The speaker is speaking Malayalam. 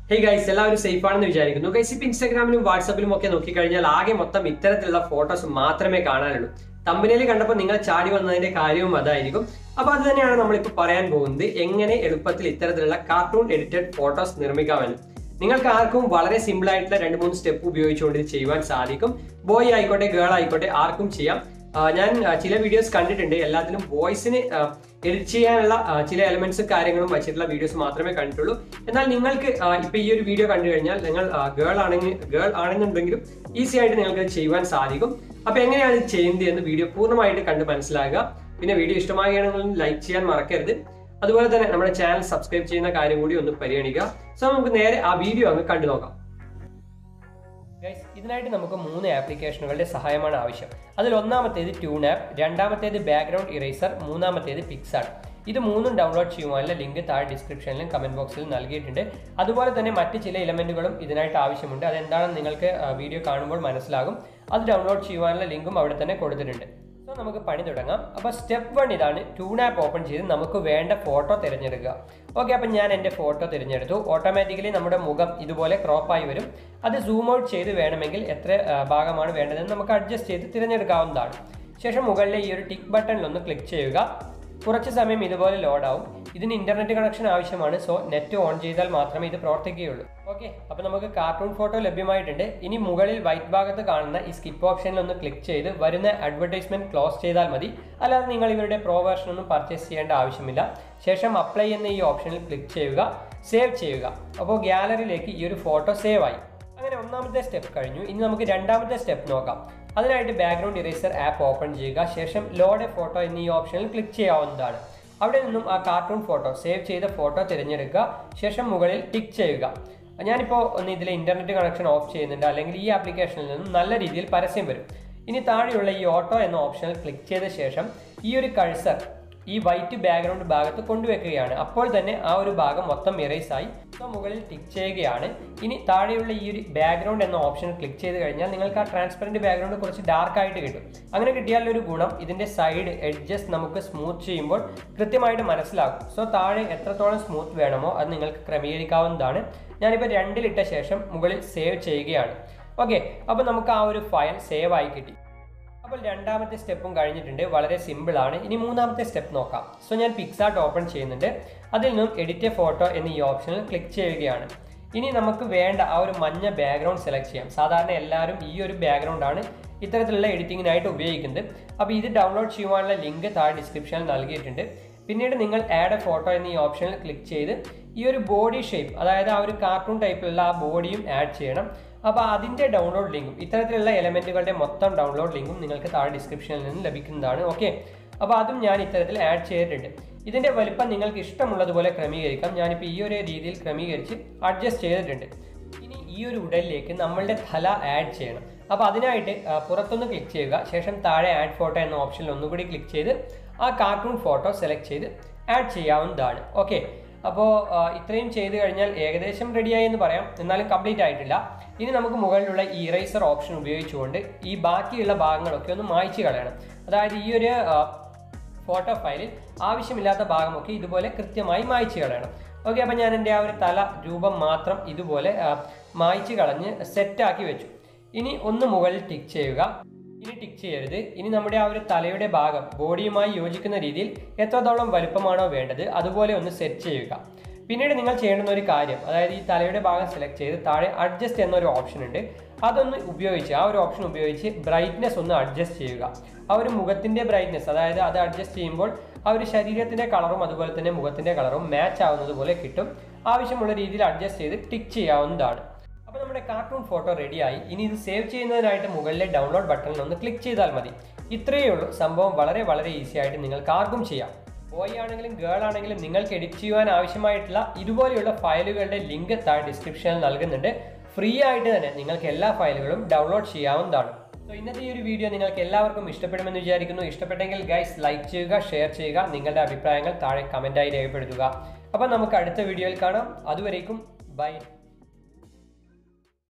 ഹേ ഗൈസ് എല്ലാവരും സേഫ് ആണെന്ന് വിചാരിക്കുന്നു ഗൈസ് ഇപ്പൊ ഇൻസ്റ്റാഗ്രാമിലും വാട്സാപ്പിലും ഒക്കെ നോക്കിക്കഴിഞ്ഞാൽ ആകെ മൊത്തം ഇത്തരത്തിലുള്ള ഫോട്ടോസ് മാത്രമേ കാണാനുള്ളൂ തമ്പനിയിൽ കണ്ടപ്പോൾ നിങ്ങൾ ചാടി വന്നതിന്റെ കാര്യവും അതായിരിക്കും അപ്പൊ അത് തന്നെയാണ് നമ്മളിപ്പോൾ പറയാൻ പോകുന്നത് എങ്ങനെ എളുപ്പത്തിൽ ഇത്തരത്തിലുള്ള കാർട്ടൂൺ എഡിറ്റഡ് ഫോട്ടോസ് നിർമ്മിക്കാമെന്ന് നിങ്ങൾക്ക് ആർക്കും വളരെ സിമ്പിൾ ആയിട്ടുള്ള രണ്ട് മൂന്ന് സ്റ്റെപ്പ് ഉപയോഗിച്ചുകൊണ്ട് ഇത് ചെയ്യുവാൻ സാധിക്കും ബോയ് ആയിക്കോട്ടെ ഗേൾ ആയിക്കോട്ടെ ആർക്കും ചെയ്യാം ആ, ഞാൻ ആ, ചില വീഡിയോസ് കണ്ടിട്ടുണ്ട് എല്ലാത്തിലും വോയിസിന് എഡിറ്റ് ചെയ്യാനുള്ള ആ, ചില എലമെന്റ്സും കാര്യങ്ങളും വെച്ചിട്ടുള്ള വീഡിയോസ് മാത്രമേ കണ്ടിട്ടുള്ളൂ എന്നാൽ നിങ്ങൾക്ക് ആ, ഇപ്പൊ ഈ ഒരു വീഡിയോ കണ്ടു കഴിഞ്ഞാൽ നിങ്ങൾ ഗേൾ ആണെങ്കിൽ ഗേൾ ആണെന്നുണ്ടെങ്കിലും ഈസി ആയിട്ട് നിങ്ങൾക്ക് ഇത് ചെയ്യുവാൻ സാധിക്കും അപ്പൊ എങ്ങനെയാണ് ഇത് ചെയ്യുന്നത് എന്ന് വീഡിയോ പൂർണ്ണമായിട്ട് കണ്ട് മനസ്സിലാകുക പിന്നെ വീഡിയോ ഇഷ്ടമാകുകയാണെങ്കിൽ ലൈക്ക് ചെയ്യാൻ മറക്കരുത് അതുപോലെ തന്നെ നമ്മുടെ ചാനൽ സബ്സ്ക്രൈബ് ചെയ്യുന്ന കാര്യം കൂടി ഒന്ന് പരിഗണിക്കുക സോ നമുക്ക് നേരെ ആ വീഡിയോ അങ്ങ് കണ്ടു നോക്കാം ഗൈസ് ഇതിനായിട്ട് നമുക്ക് മൂന്ന് ആപ്ലിക്കേഷനുകളുടെ സഹായമാണ് ആവശ്യം അതിൽ ഒന്നാമത്തേത് ട്യൂൺ ആപ്പ് രണ്ടാമത്തേത് ബാക്ക്ഗ്രൗണ്ട് ഇറേസർ മൂന്നാമത്തേത് പിക്സാർട്ട് ഇത് മൂന്നും ഡൗൺലോഡ് ചെയ്യുവാനുള്ള ലിങ്ക് താഴെ ഡിസ്ക്രിപ്ഷനിലും കമന്റ് ബോക്സിലും നൽകിയിട്ടുണ്ട് അതുപോലെ തന്നെ മറ്റ് ചില ഇലമെന്റുകളും ഇതിനായിട്ട് ആവശ്യമുണ്ട് അതെന്താണെന്ന് നിങ്ങൾക്ക് വീഡിയോ കാണുമ്പോൾ മനസ്സിലാകും അത് ഡൗൺലോഡ് ചെയ്യുവാനുള്ള ലിങ്കും അവിടെ തന്നെ കൊടുത്തിട്ടുണ്ട് സോ നമുക്ക് പണി തുടങ്ങാം അപ്പോൾ സ്റ്റെപ്പ് വൺ ഇതാണ് ട്യൂൺ ആപ്പ് ഓപ്പൺ ചെയ്ത് നമുക്ക് വേണ്ട ഫോട്ടോ തിരഞ്ഞെടുക്കുക ഓക്കെ അപ്പം ഞാൻ എൻ്റെ ഫോട്ടോ തിരഞ്ഞെടുത്തു ഓട്ടോമാറ്റിക്കലി നമ്മുടെ മുഖം ഇതുപോലെ ക്രോപ്പായി വരും അത് സൂം ഔട്ട് ചെയ്ത് വേണമെങ്കിൽ എത്ര ആ, ഭാഗമാണ് വേണ്ടതെന്ന് നമുക്ക് അഡ്ജസ്റ്റ് ചെയ്ത് തിരഞ്ഞെടുക്കാവുന്നതാണ് ശേഷം മുകളിലെ ഈ ഒരു ടിക്ക് ബട്ടണിൽ ഒന്ന് ക്ലിക്ക് ചെയ്യുക കുറച്ച് സമയം ഇതുപോലെ ലോഡാവും ഇതിന് ഇന്റർനെറ്റ് കണക്ഷൻ ആവശ്യമാണ് സോ നെറ്റ് ഓൺ ചെയ്താൽ മാത്രമേ ഇത് പ്രവർത്തിക്കുകയുള്ളൂ ഓക്കെ അപ്പോൾ നമുക്ക് കാർട്ടൂൺ ഫോട്ടോ ലഭ്യമായിട്ടുണ്ട് ഇനി മുകളിൽ വൈറ്റ് ഭാഗത്ത് കാണുന്ന ഈ സ്കിപ്പ് ഓപ്ഷനിൽ ഒന്ന് ക്ലിക്ക് ചെയ്ത് വരുന്ന അഡ്വർടൈസ്മെന്റ് ക്ലോസ് ചെയ്താൽ മതി അല്ലാതെ നിങ്ങൾ ഇവരുടെ പ്രോ വേർഷൻ ഒന്നും പർച്ചേസ് ചെയ്യേണ്ട ആവശ്യമില്ല ശേഷം അപ്ലൈ എന്ന ഈ ഓപ്ഷനിൽ ക്ലിക്ക് ചെയ്യുക സേവ് ചെയ്യുക അപ്പോൾ ഗ്യാലറിയിലേക്ക് ഈ ഒരു ഫോട്ടോ സേവ് ആയി അങ്ങനെ ഒന്നാമത്തെ സ്റ്റെപ്പ് കഴിഞ്ഞു ഇനി നമുക്ക് രണ്ടാമത്തെ സ്റ്റെപ്പ് നോക്കാം അതിനായിട്ട് ബാക്ക്ഗ്രൗണ്ട് ഇറേസർ ആപ്പ് ഓപ്പൺ ചെയ്യുക ശേഷം ലോഡ് എ ഫോട്ടോ എന്നീ ഓപ്ഷനിൽ ക്ലിക്ക് ചെയ്യാവുന്നതാണ് അവിടെ നിന്നും ആ കാർട്ടൂൺ ഫോട്ടോ സേവ് ചെയ്ത ഫോട്ടോ തിരഞ്ഞെടുക്കുക ശേഷം മുകളിൽ ടിക്ക് ചെയ്യുക ഞാനിപ്പോൾ ഒന്ന് ഇതിലെ ഇന്റർനെറ്റ് കണക്ഷൻ ഓഫ് ചെയ്യുന്നുണ്ട് അല്ലെങ്കിൽ ഈ ആപ്ലിക്കേഷനിൽ നിന്നും നല്ല രീതിയിൽ പരസ്യം വരും ഇനി താഴെയുള്ള ഈ ഓട്ടോ എന്ന ഓപ്ഷനിൽ ക്ലിക്ക് ചെയ്ത ശേഷം ഈ ഒരു കഴ്സർ ഈ വൈറ്റ് ബാക്ക്ഗ്രൗണ്ട് ഭാഗത്ത് കൊണ്ടുവെക്കുകയാണ് അപ്പോൾ തന്നെ ആ ഒരു ഭാഗം മൊത്തം ഇറേസ് ആയി സോ മുകളിൽ ടിക്ക് ചെയ്യുകയാണ് ഇനി താഴെയുള്ള ഈ ഒരു ബാക്ക്ഗ്രൗണ്ട് എന്ന ഓപ്ഷൻ ക്ലിക്ക് ചെയ്ത് കഴിഞ്ഞാൽ നിങ്ങൾക്ക് ആ ട്രാൻസ്പെറൻറ്റ് ബാക്ക്ഗ്രൗണ്ട് കുറച്ച് ഡാർക്ക് ആയിട്ട് കിട്ടും അങ്ങനെ കിട്ടിയാൽ ഒരു ഗുണം ഇതിന്റെ സൈഡ് എഡ്ജസ് നമുക്ക് സ്മൂത്ത് ചെയ്യുമ്പോൾ കൃത്യമായിട്ട് മനസ്സിലാകും സോ താഴെ എത്രത്തോളം സ്മൂത്ത് വേണമോ അത് നിങ്ങൾക്ക് ക്രമീകരിക്കാവുന്നതാണ് ഞാനിപ്പോൾ രണ്ടിലിട്ട ശേഷം മുകളിൽ സേവ് ചെയ്യുകയാണ് ഓക്കെ അപ്പോൾ നമുക്ക് ആ ഒരു ഫയൽ സേവ് ആയി കിട്ടി അപ്പോൾ രണ്ടാമത്തെ സ്റ്റെപ്പും കഴിഞ്ഞിട്ടുണ്ട് വളരെ സിമ്പിൾ ആണ് ഇനി മൂന്നാമത്തെ സ്റ്റെപ്പ് നോക്കാം സോ ഞാൻ പിക്സാർട്ട് ഓപ്പൺ ചെയ്യുന്നുണ്ട് അതിൽ നിന്നും എഡിറ്റ് ഫോട്ടോ എന്ന ഈ ഓപ്ഷനിൽ ക്ലിക്ക് ചെയ്യുകയാണ് ഇനി നമുക്ക് വേണ്ട ആ ഒരു മഞ്ഞ ബാക്ക്ഗ്രൗണ്ട് സെലക്ട് ചെയ്യാം സാധാരണ എല്ലാവരും ഈ ഒരു ബാക്ക്ഗ്രൗണ്ട് ആണ് ഇത്തരത്തിലുള്ള എഡിറ്റിങ്ങിനായിട്ട് ഉപയോഗിക്കുന്നത് അപ്പോൾ ഇത് ഡൗൺലോഡ് ചെയ്യുവാനുള്ള ലിങ്ക് താഴെ ഡിസ്ക്രിപ്ഷനിൽ നൽകിയിട്ടുണ്ട് പിന്നീട് നിങ്ങൾ ആഡ് എ ഫോട്ടോ എന്ന ഈ ഓപ്ഷനിൽ ക്ലിക്ക് ചെയ്ത് ഈ ഒരു ബോഡി ഷേപ്പ് അതായത് ആ ഒരു കാർട്ടൂൺ ടൈപ്പിലുള്ള ആ ബോഡിയും ആഡ് ചെയ്യണം അപ്പോൾ അതിൻ്റെ ഡൗൺലോഡ് ലിങ്കും ഇത്തരത്തിലുള്ള എലമെൻറ്റുകളുടെ മൊത്തം ഡൗൺലോഡ് ലിങ്കും നിങ്ങൾക്ക് താഴെ ഡിസ്ക്രിപ്ഷനിൽ നിന്ന് ലഭിക്കുന്നതാണ് ഓക്കെ അപ്പോൾ അതും ഞാൻ ഇത്തരത്തിൽ ആഡ് ചെയ്തിട്ടുണ്ട് ഇതിൻ്റെ വലിപ്പം നിങ്ങൾക്ക് ഇഷ്ടമുള്ളതുപോലെ ക്രമീകരിക്കാം ഞാനിപ്പോൾ ഈ ഒരു രീതിയിൽ ക്രമീകരിച്ച് അഡ്ജസ്റ്റ് ചെയ്തിട്ടുണ്ട് ഇനി ഈ ഒരു ഉടലിലേക്ക് നമ്മളുടെ തല ആഡ് ചെയ്യണം അപ്പോൾ അതിനായിട്ട് ആ, പുറത്തൊന്ന് ക്ലിക്ക് ചെയ്യുക ശേഷം താഴെ ആഡ് ഫോട്ടോ എന്ന ഓപ്ഷനിൽ ഒന്നുകൂടി ക്ലിക്ക് ചെയ്ത് ആ കാർട്ടൂൺ ഫോട്ടോ സെലക്ട് ചെയ്ത് ആഡ് ചെയ്യാവുന്നതാണ് ഓക്കെ അപ്പോൾ ഇത്രയും ചെയ്ത് കഴിഞ്ഞാൽ ഏകദേശം റെഡിയായി എന്ന് പറയാം എന്നാലും കംപ്ലീറ്റ് ആയിട്ടില്ല ഇനി നമുക്ക് മുകളിലുള്ള ഈ ഇറേസർ ഓപ്ഷൻ ഉപയോഗിച്ചുകൊണ്ട് ഈ ബാക്കിയുള്ള ഭാഗങ്ങളൊക്കെ ഒന്ന് മായ്ച്ചു കളയണം അതായത് ഈ ഒരു ഫോട്ടോ ഫയലിൽ ആവശ്യമില്ലാത്ത ഭാഗമൊക്കെ ഇതുപോലെ കൃത്യമായി മായ്ച്ചു കളയണം ഓക്കെ അപ്പം ഞാൻ എൻ്റെ ആ ഒരു തല രൂപം മാത്രം ഇതുപോലെ ആ, മായ്ച്ചു കളഞ്ഞ് സെറ്റാക്കി വെച്ചു ഇനി ഒന്ന് മുകളിൽ ടിക്ക് ചെയ്യുക ഇനി ടിക്ക് ചെയ്യരുത് ഇനി നമ്മുടെ ആ ഒരു തലയുടെ ഭാഗം ബോഡിയുമായി യോജിക്കുന്ന രീതിയിൽ എത്രത്തോളം വലുപ്പമാണോ വേണ്ടത് അതുപോലെ ഒന്ന് സെറ്റ് ചെയ്യുക പിന്നീട് നിങ്ങൾ ചെയ്യേണ്ടുന്ന ഒരു കാര്യം അതായത് ഈ തലയുടെ ഭാഗം സെലക്ട് ചെയ്ത് താഴെ അഡ്ജസ്റ്റ് എന്നൊരു ഓപ്ഷൻ ഉണ്ട് അതൊന്ന് ഉപയോഗിച്ച് ആ ഒരു ഓപ്ഷൻ ഉപയോഗിച്ച് ബ്രൈറ്റ്നെസ് ഒന്ന് അഡ്ജസ്റ്റ് ചെയ്യുക ആ ഒരു മുഖത്തിന്റെ ബ്രൈറ്റ്നെസ് അതായത് അത് അഡ്ജസ്റ്റ് ചെയ്യുമ്പോൾ ആ ഒരു ശരീരത്തിന്റെ കളറും അതുപോലെ തന്നെ മുഖത്തിന്റെ കളറും മാച്ച് ആവുന്നത് പോലെ കിട്ടും ആവശ്യമുള്ള രീതിയിൽ അഡ്ജസ്റ്റ് ചെയ്ത് ടിക്ക് ചെയ്യാവുന്നതാണ് അപ്പോൾ നമ്മുടെ കാർട്ടൂൺ ഫോട്ടോ റെഡിയായി ഇനി ഇത് സേവ് ചെയ്യുന്നതിനായിട്ട് മുകളിലെ ഡൗൺലോഡ് ബട്ടണിൽ ഒന്ന് ക്ലിക്ക് ചെയ്താൽ മതി ഇത്രയേ ഉള്ളൂ സംഭവം വളരെ വളരെ ഈസി ആയിട്ട് നിങ്ങൾക്ക് ആർക്കും ചെയ്യാം ബോയ് ആണെങ്കിലും ഗേൾ ആണെങ്കിലും നിങ്ങൾക്ക് എഡിറ്റ് ചെയ്യുവാൻ ആവശ്യമായിട്ടുള്ള ഇതുപോലെയുള്ള ഫയലുകളുടെ ലിങ്ക് താഴെ ഡിസ്ക്രിപ്ഷനിൽ നൽകുന്നുണ്ട് ഫ്രീ ആയിട്ട് തന്നെ നിങ്ങൾക്ക് എല്ലാ ഫയലുകളും ഡൗൺലോഡ് ചെയ്യാവുന്നതാണ് സോ ഇന്നത്തെ ഈ ഒരു വീഡിയോ നിങ്ങൾക്ക് എല്ലാവർക്കും ഇഷ്ടപ്പെടുമെന്ന് വിചാരിക്കുന്നു ഇഷ്ടപ്പെട്ടെങ്കിൽ ഗൈസ് ലൈക്ക് ചെയ്യുക ഷെയർ ചെയ്യുക നിങ്ങളുടെ അഭിപ്രായങ്ങൾ താഴെ കമൻറ്റായി രേഖപ്പെടുത്തുക അപ്പം നമുക്ക് അടുത്ത വീഡിയോയിൽ കാണാം അതുവരേക്കും ബൈ